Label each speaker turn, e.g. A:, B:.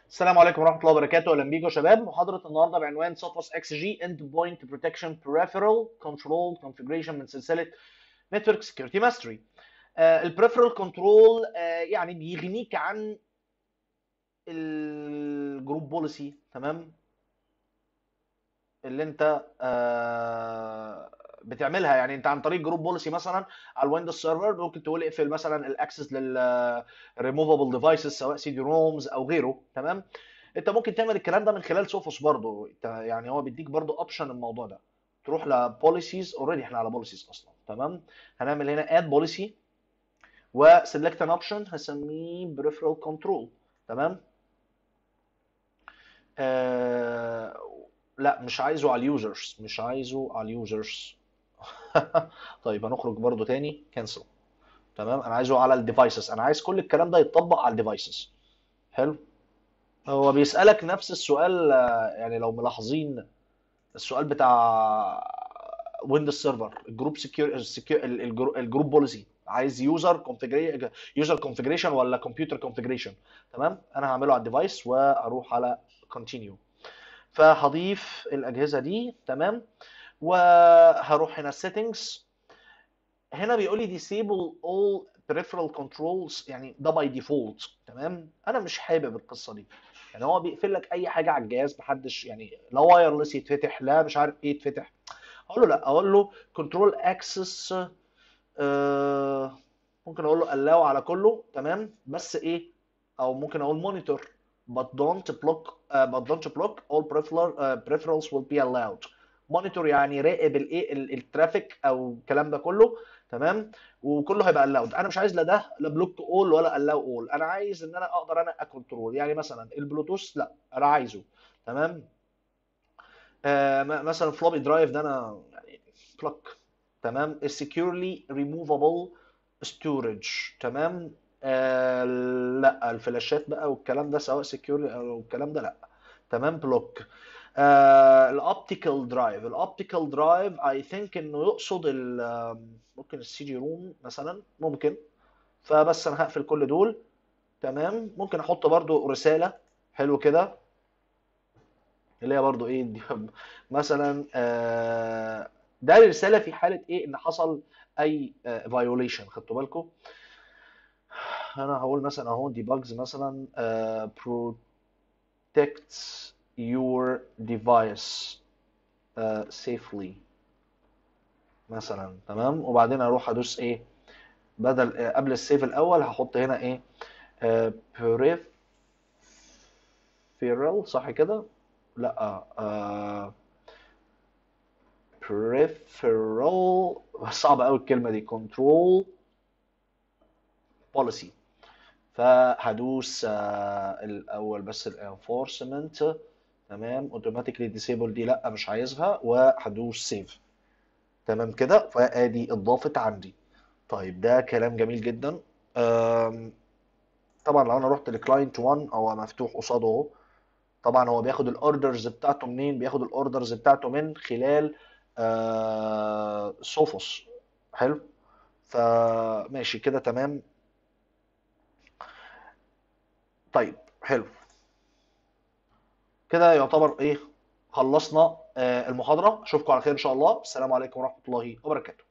A: السلام عليكم ورحمة الله وبركاته، أهلا بيكم يا شباب، محاضرة النهاردة بعنوان Sophos XG Endpoint Protection Peripheral Control Configuration من سلسلة Network Security Mastery. آه ال Peripheral Control آه يعني بيغنيك عن الجروب بوليسي تمام؟ اللي أنت آه بتعملها يعني أنت عن طريق جروب بوليسي مثلا على الويندوز سيرفر ممكن تقول اقفل مثلا الاكسس لل removable devices سواء سي دي رومز او غيره تمام انت ممكن تعمل الكلام ده من خلال سوفوس برضو انت يعني هو بيديك برضو اوبشن الموضوع ده تروح لبوليسيز اوريدي احنا على بوليسيز اصلا تمام هنعمل هنا اد بوليسي وسلكت ان اوبشن هسميه بريفرال كنترول تمام آه لا مش عايزه على اليوزرز مش عايزه على اليوزرز طيب هنخرج برضو تاني كنسل تمام انا عايزه على الديفايسز انا عايز كل الكلام ده يتطبق على الديفايسز حلو هو بيسألك نفس السؤال آه، يعني لو ملاحظين السؤال بتاع ويندوز سيرفر الجروب سكيور الجروب بوليسي عايز يوزر كونفيجريشن يوزر كونفيجريشن ولا كمبيوتر كونفيجريشن تمام انا هعمله على الديفايس واروح على كونتينيو فهضيف الاجهزه دي تمام وهروح هنا settings هنا بيقول لي disable all peripheral controls يعني ده باي ديفولت تمام انا مش حابب القصه دي يعني هو بيقفل لك اي حاجه على الجهاز محدش يعني لا وايرلس يتفتح لا مش عارف ايه يتفتح اقول له لا اقول له كنترول اكسس آه ممكن اقول له allow على كله تمام بس ايه او ممكن اقول monitor but don't block uh, but don't block all peripheral uh, peripherals will be allowed monitor يعني راقب الايه ال- الترافيك او الكلام ده كله تمام وكله هيبقى allowed انا مش عايز لا ده لا بلوك اول ولا allow اول انا عايز ان انا اقدر انا اكنترول يعني مثلا البلوتوث لا انا عايزه تمام آه م- مثلا فلوبي درايف ده انا يعني بلوك تمام السكيورلي ريموفابل ستورج تمام آه لا الفلاشات بقى والكلام ده سواء سكيورلي او الكلام ده لا تمام بلوك آه الاوبتيكال درايف الاوبتيكال درايف اي ثينك انه يقصد ال آم، ممكن السي جي روم مثلا ممكن فبس انا هقفل كل دول تمام ممكن احط برضو رسالة حلو كده اللي هي برضو ايه دي مثلا آه، ده رسالة في حالة ايه ان حصل اي فايوليشن خدتوا بالكم انا هقول مثلا اهو ديباجز مثلا آه، protect your device آه، safely مثلا تمام وبعدين اروح ادوس ايه بدل آه، قبل السيف الاول هحط هنا ايه آه، peripheral صح كده لا آه، peripheral صعبة قوي الكلمة دي control policy فهدوس آه، الاول بس الانفورسمنت تمام اوتوماتيكلي ديسيبل دي لا مش عايزها وهدوس سيف تمام كده فادي اتضافت عندي طيب ده كلام جميل جدا آم، طبعا لو انا رحت لكلاينت 1 هو مفتوح قصاده اهو طبعا هو بياخد الاوردرز بتاعته منين بياخد الاوردرز بتاعته من خلال آه سوفوس حلو فماشي كده تمام طيب حلو كده يعتبر ايه خلصنا آه المحاضرة اشوفكم على خير ان شاء الله السلام عليكم ورحمة الله وبركاته